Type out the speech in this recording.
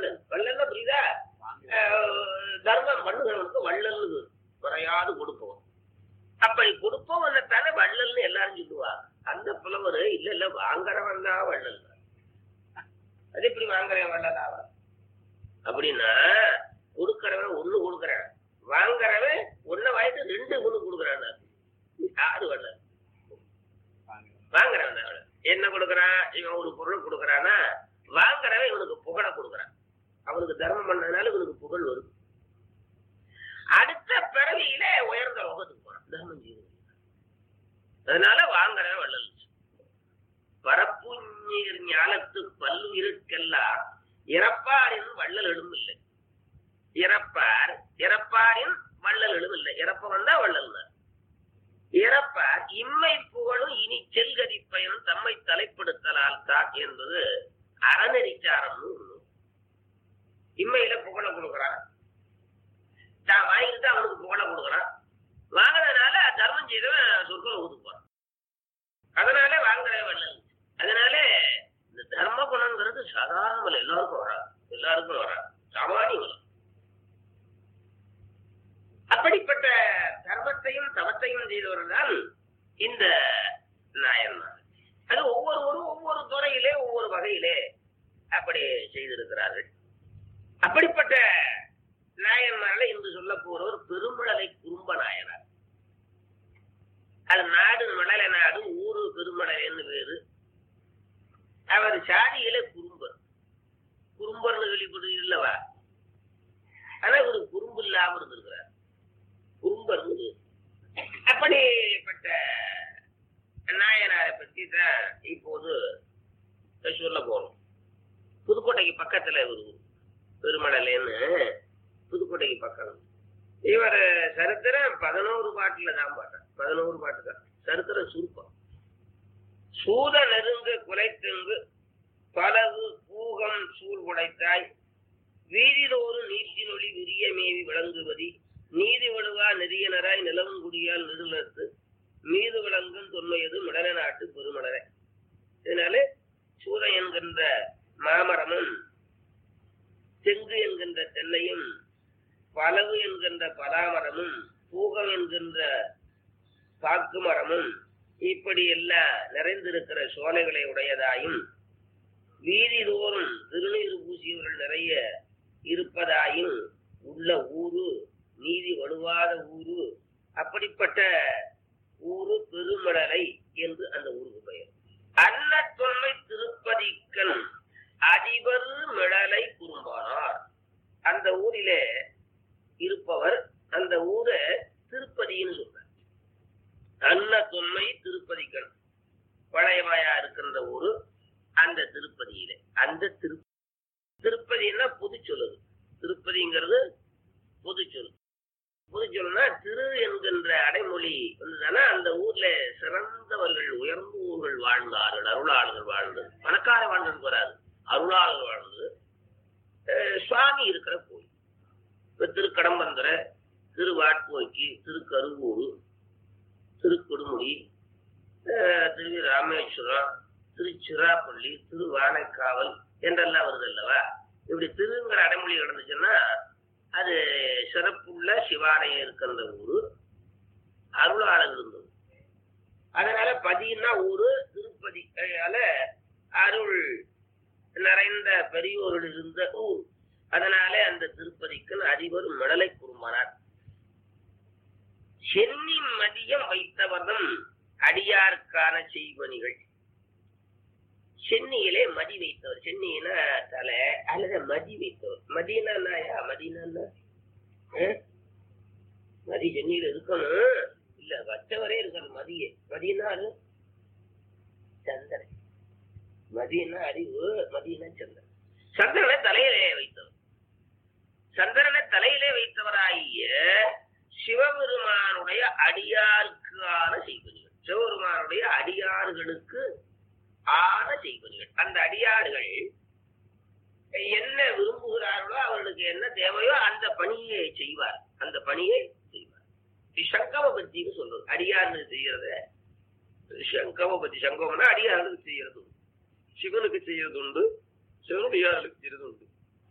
வள்ளல் வள்ளல்னா புரியுதா அஹ், தர்மம் பண்ணுகிறவனுக்கு வள்ளல் குறையாது கொடுப்பவன் அப்படி கொடுப்பவனை தானே வள்ளல்னு எல்லாரும் சொல்லுவாங்க அந்த புலவர் இல்ல இல்ல வாங்குறவன் தான் வள்ளல் அது எப்படி வாங்குறவன் வள்ளல் ஆவா அப்படின்னா கொடுக்கறவன் ஒண்ணு கொடுக்கறான் வாங்குறவன் ஒன்ன வாங்கிட்டு ரெண்டு ஒண்ணு கொடுக்கறான் யாரு வள்ளல் வாங்குறவன் தான் வள்ளல். என்ன கொடுக்கறான் இவன் ஒரு பொருள் கொடுக்கறானா வாங்குறவன் இவனுக்கு புகழ கொடுக்கறான் அவனுக்கு தர்மம் பண்ணதுனால இவனுக்கு புகழ் வருது அடுத்த பிறவியில உயர்ந்த லோகத்துக்கு போறான் தர்மம் செய்து அதனால வாங்குறவன் வள்ளல் பரப்புஞீர் ஞானத்து பல்லுயிருக்கெல்லாம் இறப்பாரின் வள்ளல் எழுமில்லை இறப்பார் இறப்பாரின் வள்ளல் எழுமில்லை இறப்ப வந்தா வள்ளல் இறப்பார் இம்மை புகழும் இனி செல்கதி பயனும் தம்மை தலைப்படுத்தலால் தான் என்பது அறநெறிச்சாரம் இம்மையில புகழ கொடுக்குறான் தான் வாங்கிட்டு அவனுக்கு புகழ கொடுக்குறான் வாங்கினதுனால தர்மம் செய்தவன் சொற்கள் ஒதுக்குவான் அதனால வாங்குற வள்ளல் அதனால இந்த தர்ம குணங்கிறது சாதாரண எல்லாருக்கும் வராது எல்லாருக்கும் வராது சாமானியம் வரும் அப்படிப்பட்ட தர்மத்தையும் தவத்தையும் செய்தவர்கள் தான் இந்த நாயன்மார் அது ஒவ்வொருவரும் ஒவ்வொரு துறையிலே ஒவ்வொரு வகையிலே அப்படி செய்திருக்கிறார்கள் அப்படிப்பட்ட நாயன்மார்களை இன்று சொல்ல போறவர் பெருமழலை குறும்ப நாயனார் அது நாடு மணல நாடு ஊரு பெருமழலைன்னு பேரு அவர் சாதியில குறும்பர் குறும்பர்னு வெளிப்படு இல்லவா ஆனா இவரு குறும்பு இல்லாம இருந்திருக்கிறார் குறும்பர் அப்படிப்பட்ட நாயனாரை பற்றி தான் இப்போது சொல்ல போறோம் புதுக்கோட்டைக்கு பக்கத்துல ஒரு ஊர் பெருமடலைன்னு புதுக்கோட்டைக்கு பக்கம் இவர் சரித்திரம் பதினோரு பாட்டுல தான் பாட்டார் பதினோரு பாட்டு தான் சரித்திரம் சுருக்கம் சூத நெருங்கு குலைத்தெங்கு பலவு பூகம் சூழ் உடைத்தாய் வீதிதோறு நீட்டினொளி விரிய மேவி விளங்குவதி நீதி வலுவா நெறியனராய் நிலவுங்குடியால் நெடுலத்து மீது விளங்கும் தொன்மையது மிடல நாட்டு பெருமடலை இதனால சூத என்கின்ற மாமரமும் செங்கு என்கின்ற தென்னையும் பலவு என்கின்ற பலாமரமும் பூகம் என்கின்ற பாக்கு மரமும் இப்படி எல்லாம் நிறைந்திருக்கிற சோலைகளை உடையதாயும் வீதிதோறும் திருநீர் பூசியவர்கள் நிறைய இருப்பதாயும் உள்ள ஊரு நீதி வலுவாத ஊரு அப்படிப்பட்ட ஊரு பெருமடலை என்று அந்த ஊருக்கு பெயர் அன்ன தொன்மை திருப்பதிக்கன் அதிபர் மிடலை குறும்பானார் அந்த ஊரிலே இருப்பவர் அந்த ஊரை திருப்பதின்னு சொல்றார் அன்ன தொன்மை திருப்பதிக்கன் பழையமாயா இருக்கின்ற ஊரு அந்த திருப்பதியிலே அந்த திரு திருப்பதினா பொது சொல்லுது திருப்பதிங்கிறது பொது சொல் பொது சொல்லுனா திரு என்கின்ற அடைமொழி வந்ததுன்னா அந்த ஊர்ல சிறந்தவர்கள் உயர்ந்த ஊர்கள் வாழ்ந்தார்கள் அருளாளர்கள் வாழ்ந்து பணக்கார வாழ்ந்தது வராது அருளாளர்கள் வாழ்ந்து அஹ், சுவாமி இருக்கிற கோயில் இப்ப திருக்கடம்பந்தர திருவாட்போக்கி திருக்கருவூர் திருக்கொடுமுடி அஹ், திரு ராமேஸ்வரம் திருச்சிராப்பள்ளி திருவானைக்காவல் என்றெல்லாம் வருது அல்லவா இப்படி திருங்கிற அடைமொழி நடந்துச்சுன்னா அது சிறப்புள்ள சிவாலயம் இருக்கின்ற ஊரு அருளாளர் இருந்தது அதனால பதின்னா ஊரு திருப்பதி அதனால அருள் நிறைந்த பெரியோர்கள் இருந்த ஊர் அதனால அந்த திருப்பதிக்கு அதிபர் மடலை குறும்பனார் சென்னி மதியம் வைத்தவர்தம் அடியார்க்கான செய்வனிகள் சென்னியிலே மதி வைத்தவர் சென்னியினா தலை அல்லது மதி வைத்தவர் மதினா நாயா மதினா மதி சென்னியில இருக்கணும் இல்ல வச்சவரே இருக்கணும் மதியே மதினாரு சந்திரன் மதினா அறிவு மதினா சந்திரன் சந்திரனை தலையிலே வைத்தவர் சந்திரனை தலையிலே வைத்தவராகிய சிவபெருமானுடைய அடியாருக்கான செய்வனிகள் சிவபெருமானுடைய அடியார்களுக்கு ஆன செய்வனிகள் அந்த அடியார்கள் என்ன விரும்புகிறார்களோ அவர்களுக்கு என்ன தேவையோ அந்த பணியை செய்வார் அந்த பணியை செய்வார் இது சங்கம பத்தின்னு சொல்றது அடியார்னு செய்யறத சங்கம பத்தி சங்கமம்னா அடியார்களுக்கு செய்யறது உண்டு. சிவனுக்கு செய்யறது உண்டு சிவனுடையார்களுக்கு செய்யறது உண்டு